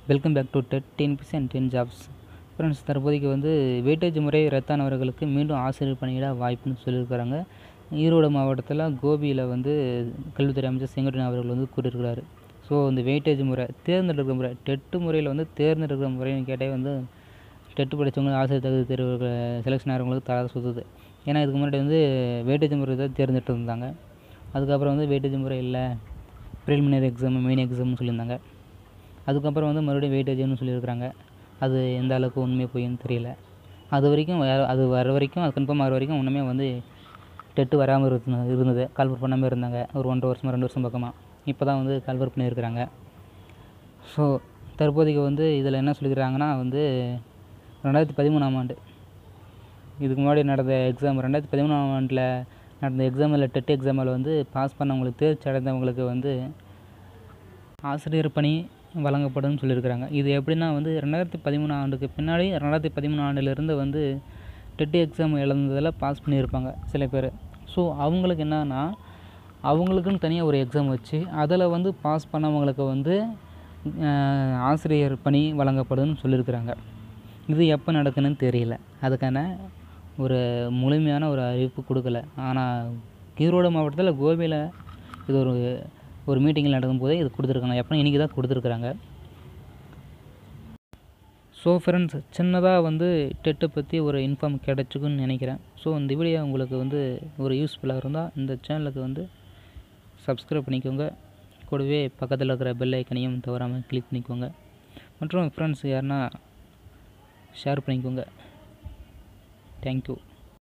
welcome back to TET TNPSC and ten jobs friends தற்போதைக்கு வந்து weightage முறை ரத்தானவர்களுக்கு மீண்டும் ஆசிரியர் பணியிட வாய்ப்புன்னு சொல்லியிருக்கிறாங்க ஈரோடு மாவட்டத்தில் கோபியில் வந்து கல்வித்துறை அமைச்சர் செங்கோட்டையன் அவர்கள் வந்து கூறியிருக்கிறாரு ஸோ இந்த வெயிட்டேஜ் முறை தேர்ந்தெடுக்கிற முறை டெட்டு முறையில் வந்து தேர்ந்தெடுக்கிற முறைன்னு கேட்டே வந்து டெட்டு படித்தவங்க ஆசிரியர் தகுதி தேர்வு செலெக்ஷன் ஆகிறவங்களுக்கு தராத சுற்றுது ஏன்னா இதுக்கு முன்னாடி வந்து வெயிட்டேஜ் முறை தான் தேர்ந்தெடுத்து இருந்தாங்க அதுக்கப்புறம் வந்து வெயிட்டேஜ் முறை இல்லை ப்ரிலிமினரி எக்ஸாம் மெயின் எக்ஸாம்னு சொல்லியிருந்தாங்க அதுக்கப்புறம் வந்து மறுபடியும் வெயிட்டேஜ்னு சொல்லியிருக்கிறாங்க அது எந்த அளவுக்கு உண்மை பொய்ன்னு தெரியல அது வரைக்கும் வேறு அது வர வரைக்கும் அது கன்ஃபார்ம் ஆகிற வரைக்கும் ஒன்றுமே வந்து டெட்டு வராமல் இருந்தது இருந்தது கால்வர் பண்ணாமல் இருந்தாங்க ஒரு ஒன்றரை வருஷமாக ரெண்டு வருஷம் பக்கமாக இப்போ தான் வந்து கால்வர் பண்ணியிருக்கிறாங்க ஸோ தற்போதைக்கு வந்து இதில் என்ன சொல்லிக்கிறாங்கன்னா வந்து ரெண்டாயிரத்தி பதிமூணாம் ஆண்டு இதுக்கு முன்னாடி நடந்த எக்ஸாம் ரெண்டாயிரத்தி பதிமூணாம் ஆண்டில் நடந்த எக்ஸாமில் டெட் எக்ஸாமில் வந்து பாஸ் பண்ணவங்களுக்கு தேர்ச்சி அடைந்தவங்களுக்கு வந்து ஆசிரியர் பணி வழங்கப்படும் சொல்லியிருக்கிறாங்க இது எப்படின்னா வந்து ரெண்டாயிரத்தி பதிமூணாம் ஆண்டுக்கு பின்னாடி ரெண்டாயிரத்தி பதிமூணு ஆண்டிலிருந்து வந்து டெட் எக்ஸாம் எழுந்ததில் பாஸ் பண்ணியிருப்பாங்க சில பேர் ஸோ அவங்களுக்கு என்னன்னா அவங்களுக்குன்னு தனியாக ஒரு எக்ஸாம் வச்சு அதில் வந்து பாஸ் பண்ணவங்களுக்கு வந்து ஆசிரியர் பணி வழங்கப்படும்னு சொல்லியிருக்கிறாங்க இது எப்போ நடக்குன்னு தெரியல அதுக்கான ஒரு முழுமையான ஒரு அறிவிப்பு கொடுக்கல ஆனால் ஈரோடு மாவட்டத்தில் கோபியில் இது ஒரு ஒரு மீட்டிங்கில் நடக்கும்போதே இது கொடுத்துருக்காங்க எப்போ இன்றைக்கி தான் கொடுத்துருக்குறாங்க ஸோ ஃப்ரெண்ட்ஸ் சின்னதாக வந்து டெட்டை பற்றி ஒரு இன்ஃபார்ம் கிடச்சிக்குன்னு நினைக்கிறேன் ஸோ இந்த வீடியோ உங்களுக்கு வந்து ஒரு யூஸ்ஃபுல்லாக இருந்தால் இந்த சேனலுக்கு வந்து சப்ஸ்கிரைப் பண்ணிக்கோங்க கூடவே பக்கத்தில் இருக்கிற பெல் ஐக்கனையும் தவறாமல் கிளிக் பண்ணிக்கோங்க மற்றும் ஃப்ரெண்ட்ஸ் யாருன்னா ஷேர் பண்ணிக்கோங்க தேங்க்யூ